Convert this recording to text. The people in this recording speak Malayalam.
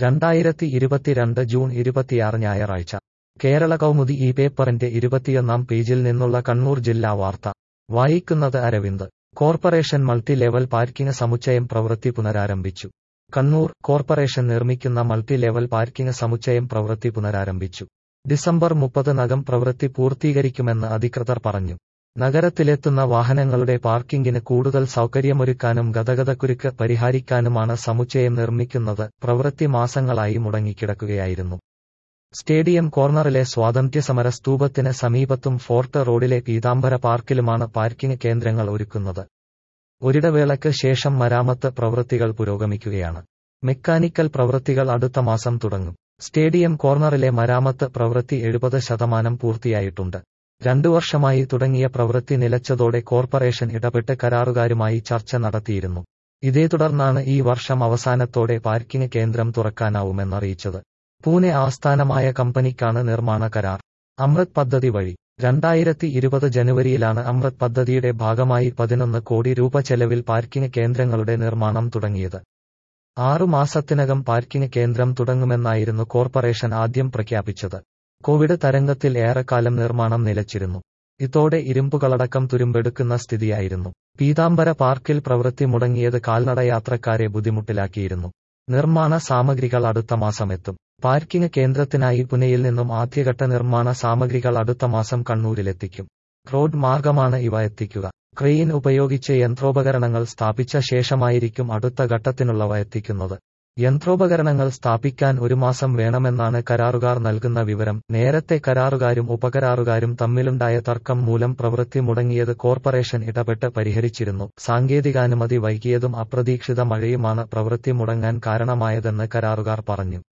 രണ്ടായിരത്തി ഇരുപത്തിരണ്ട് ജൂൺ ഇരുപത്തിയാറ് ഞായറാഴ്ച കേരള കൗമുദി ഈ പേപ്പറിന്റെ ഇരുപത്തിയൊന്നാം പേജിൽ നിന്നുള്ള കണ്ണൂർ ജില്ലാ വാർത്ത വായിക്കുന്നത് Aravind corporation multi level parking സമുച്ചയം പ്രവൃത്തി പുനരാരംഭിച്ചു കണ്ണൂർ കോർപ്പറേഷൻ നിർമ്മിക്കുന്ന മൾട്ടി ലെവൽ പാർക്കിംഗ് സമുച്ചയം പ്രവൃത്തി പുനരാരംഭിച്ചു ഡിസംബർ മുപ്പതിനകം പ്രവൃത്തി പൂർത്തീകരിക്കുമെന്ന് അധികൃതർ പറഞ്ഞു നഗരത്തിലെത്തുന്ന വാഹനങ്ങളുടെ പാർക്കിംഗിന് കൂടുതൽ സൗകര്യമൊരുക്കാനും ഗതാഗതക്കുരുക്ക് പരിഹരിക്കാനുമാണ് സമുച്ചയം നിർമ്മിക്കുന്നത് പ്രവൃത്തി മാസങ്ങളായി മുടങ്ങിക്കിടക്കുകയായിരുന്നു സ്റ്റേഡിയം കോർണറിലെ സ്വാതന്ത്ര്യസമര സ്തൂപത്തിന് സമീപത്തും ഫോർട്ട് റോഡിലെ പീതാംബര പാർക്കിലുമാണ് പാർക്കിംഗ് കേന്ദ്രങ്ങൾ ഒരുക്കുന്നത് ഒരിടവേളയ്ക്ക് ശേഷം മരാമത്ത് പ്രവൃത്തികൾ പുരോഗമിക്കുകയാണ് മെക്കാനിക്കൽ പ്രവൃത്തികൾ അടുത്ത മാസം തുടങ്ങും സ്റ്റേഡിയം കോർണറിലെ മരാമത്ത് പ്രവൃത്തി എഴുപത് ശതമാനം പൂർത്തിയായിട്ടുണ്ട് രണ്ടു വർഷമായി തുടങ്ങിയ പ്രവൃത്തി നിലച്ചതോടെ കോർപ്പറേഷൻ ഇടപെട്ട് കരാറുകാരുമായി ചർച്ച നടത്തിയിരുന്നു ഇതേ തുടർന്നാണ് ഈ വർഷം അവസാനത്തോടെ പാർക്കിംഗ് കേന്ദ്രം തുറക്കാനാവുമെന്നറിയിച്ചത് പൂനെ ആസ്ഥാനമായ കമ്പനിക്കാണ് നിർമ്മാണ കരാർ അമൃത് പദ്ധതി വഴി രണ്ടായിരത്തി ഇരുപത് ജനുവരിയിലാണ് അമൃത് പദ്ധതിയുടെ ഭാഗമായി പതിനൊന്ന് കോടി രൂപ ചെലവിൽ പാർക്കിംഗ് കേന്ദ്രങ്ങളുടെ നിർമ്മാണം തുടങ്ങിയത് ആറു മാസത്തിനകം പാർക്കിംഗ് കേന്ദ്രം തുടങ്ങുമെന്നായിരുന്നു കോർപ്പറേഷൻ ആദ്യം പ്രഖ്യാപിച്ചത് കോവിഡ് തരംഗത്തിൽ ഏറെക്കാലം നിർമ്മാണം നിലച്ചിരുന്നു ഇതോടെ ഇരുമ്പുകളടക്കം തുരുമ്പെടുക്കുന്ന സ്ഥിതിയായിരുന്നു പീതാംബര പാർക്കിൽ പ്രവൃത്തി മുടങ്ങിയത് കാൽനടയാത്രക്കാരെ ബുദ്ധിമുട്ടിലാക്കിയിരുന്നു നിർമ്മാണ സാമഗ്രികൾ അടുത്ത മാസമെത്തും പാർക്കിംഗ് കേന്ദ്രത്തിനായി പുനെയിൽ നിന്നും ആദ്യഘട്ട നിർമ്മാണ സാമഗ്രികൾ അടുത്ത മാസം കണ്ണൂരിലെത്തിക്കും റോഡ് മാർഗമാണ് ഇവ എത്തിക്കുക ക്രെയിൻ ഉപയോഗിച്ച് യന്ത്രോപകരണങ്ങൾ സ്ഥാപിച്ച ശേഷമായിരിക്കും അടുത്ത ഘട്ടത്തിനുള്ളവ എത്തിക്കുന്നത് യന്ത്രോപകരണങ്ങൾ സ്ഥാപിക്കാൻ ഒരു മാസം വേണമെന്നാണ് കരാറുകാർ നൽകുന്ന വിവരം നേരത്തെ കരാറുകാരും ഉപകരാറുകാരും തമ്മിലുണ്ടായ തർക്കം മൂലം പ്രവൃത്തി മുടങ്ങിയത് കോർപ്പറേഷൻ ഇടപെട്ട് പരിഹരിച്ചിരുന്നു സാങ്കേതികാനുമതി വൈകിയതും അപ്രതീക്ഷിത മഴയുമാണ് പ്രവൃത്തി മുടങ്ങാൻ കാരണമായതെന്ന് കരാറുകാർ പറഞ്ഞു